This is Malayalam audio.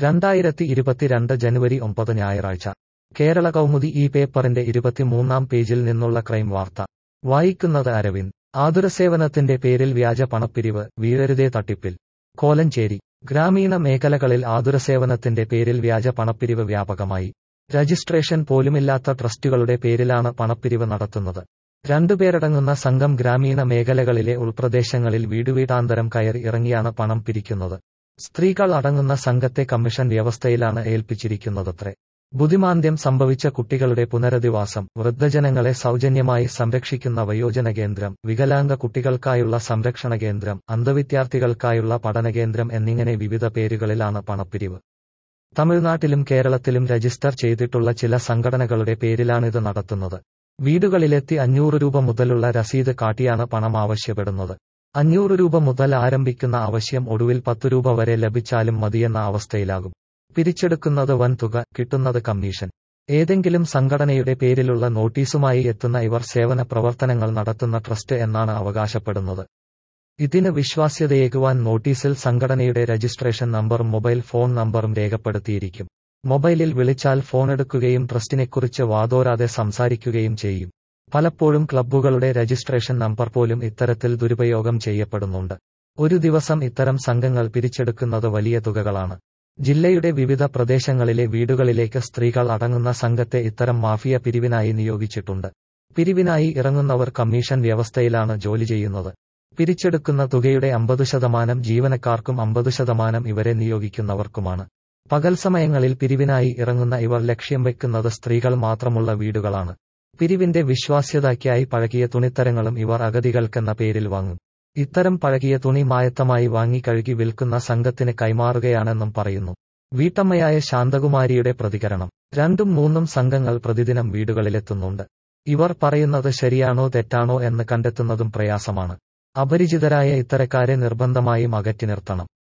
രണ്ടായിരത്തി ഇരുപത്തിരണ്ട് ജനുവരി ഒമ്പത് ഞായറാഴ്ച കേരള കൗമുദി ഈ പേപ്പറിന്റെ ഇരുപത്തിമൂന്നാം പേജിൽ നിന്നുള്ള ക്രൈം വാർത്ത വായിക്കുന്നത് അരവിന്ദ് ആതുരസേവനത്തിന്റെ പേരിൽ വ്യാജ പണപ്പിരിവ് വീഴരുതേ തട്ടിപ്പിൽ കോലഞ്ചേരി ഗ്രാമീണ മേഖലകളിൽ ആതുരസേവനത്തിന്റെ പേരിൽ വ്യാജ പണപ്പിരിവ് വ്യാപകമായി രജിസ്ട്രേഷൻ പോലുമില്ലാത്ത ട്രസ്റ്റുകളുടെ പേരിലാണ് പണപ്പിരിവ് നടത്തുന്നത് രണ്ടുപേരടങ്ങുന്ന സംഘം ഗ്രാമീണ മേഖലകളിലെ ഉൾപ്രദേശങ്ങളിൽ വീടുവീടാന്തരം കയറി ഇറങ്ങിയാണ് പണം പിരിക്കുന്നത് സ്ത്രീകൾ അടങ്ങുന്ന സംഘത്തെ കമ്മീഷൻ വ്യവസ്ഥയിലാണ് ഏൽപ്പിച്ചിരിക്കുന്നതത്രേ ബുദ്ധിമാന്ദ്യം സംഭവിച്ച കുട്ടികളുടെ പുനരധിവാസം വൃദ്ധജനങ്ങളെ സൗജന്യമായി സംരക്ഷിക്കുന്ന വയോജന കേന്ദ്രം വികലാംഗ കുട്ടികൾക്കായുള്ള സംരക്ഷണ കേന്ദ്രം അന്ധവിദ്യാർത്ഥികൾക്കായുള്ള പഠനകേന്ദ്രം എന്നിങ്ങനെ വിവിധ പേരുകളിലാണ് പണപ്പിരിവ് തമിഴ്നാട്ടിലും കേരളത്തിലും രജിസ്റ്റർ ചെയ്തിട്ടുള്ള ചില സംഘടനകളുടെ പേരിലാണിത് നടത്തുന്നത് വീടുകളിലെത്തി അഞ്ഞൂറ് രൂപ മുതലുള്ള രസീത് കാട്ടിയാണ് പണം ആവശ്യപ്പെടുന്നത് അഞ്ഞൂറ് രൂപ മുതൽ ആരംഭിക്കുന്ന ആവശ്യം ഒടുവിൽ പത്തു രൂപ വരെ ലഭിച്ചാലും മതിയെന്ന അവസ്ഥയിലാകും പിരിച്ചെടുക്കുന്നത് വൻ തുക കിട്ടുന്നത് കമ്മീഷൻ ഏതെങ്കിലും സംഘടനയുടെ പേരിലുള്ള നോട്ടീസുമായി എത്തുന്ന ഇവർ സേവന പ്രവർത്തനങ്ങൾ നടത്തുന്ന ട്രസ്റ്റ് എന്നാണ് അവകാശപ്പെടുന്നത് ഇതിന് വിശ്വാസ്യതയേകുവാൻ നോട്ടീസിൽ സംഘടനയുടെ രജിസ്ട്രേഷൻ നമ്പറും മൊബൈൽ ഫോൺ നമ്പറും രേഖപ്പെടുത്തിയിരിക്കും മൊബൈലിൽ വിളിച്ചാൽ ഫോണെടുക്കുകയും ട്രസ്റ്റിനെക്കുറിച്ച് വാതോരാതെ സംസാരിക്കുകയും ചെയ്യും പലപ്പോഴും ക്ലബ്ബുകളുടെ രജിസ്ട്രേഷൻ നമ്പർ പോലും ഇത്തരത്തിൽ ദുരുപയോഗം ചെയ്യപ്പെടുന്നുണ്ട് ഒരു ദിവസം ഇത്തരം സംഘങ്ങൾ പിരിച്ചെടുക്കുന്നത് വലിയ തുകകളാണ് ജില്ലയുടെ വിവിധ പ്രദേശങ്ങളിലെ വീടുകളിലേക്ക് സ്ത്രീകൾ അടങ്ങുന്ന സംഘത്തെ ഇത്തരം മാഫിയ പിരിവിനായി നിയോഗിച്ചിട്ടുണ്ട് പിരിവിനായി ഇറങ്ങുന്നവർ കമ്മീഷൻ വ്യവസ്ഥയിലാണ് ജോലി ചെയ്യുന്നത് പിരിച്ചെടുക്കുന്ന തുകയുടെ അമ്പത് ശതമാനം ജീവനക്കാർക്കും അമ്പത് ശതമാനം ഇവരെ നിയോഗിക്കുന്നവർക്കുമാണ് പകൽ സമയങ്ങളിൽ പിരിവിനായി ഇറങ്ങുന്ന ഇവർ ലക്ഷ്യം വെക്കുന്നത് സ്ത്രീകൾ മാത്രമുള്ള വീടുകളാണ് പിരിവിന്റെ വിശ്വാസ്യതയ്ക്കായി പഴകിയ തുണിത്തരങ്ങളും ഇവർ അഗതികൾക്കെന്ന പേരിൽ വാങ്ങും ഇത്തരം പഴകിയ തുണി മായത്തമായി വാങ്ങി കഴുകി വിൽക്കുന്ന സംഘത്തിന് കൈമാറുകയാണെന്നും പറയുന്നു വീട്ടമ്മയായ ശാന്തകുമാരിയുടെ പ്രതികരണം രണ്ടും മൂന്നും സംഘങ്ങൾ പ്രതിദിനം വീടുകളിലെത്തുന്നുണ്ട് ഇവർ പറയുന്നത് ശരിയാണോ തെറ്റാണോ എന്ന് കണ്ടെത്തുന്നതും പ്രയാസമാണ് അപരിചിതരായ ഇത്തരക്കാരെ നിർബന്ധമായും അകറ്റി നിർത്തണം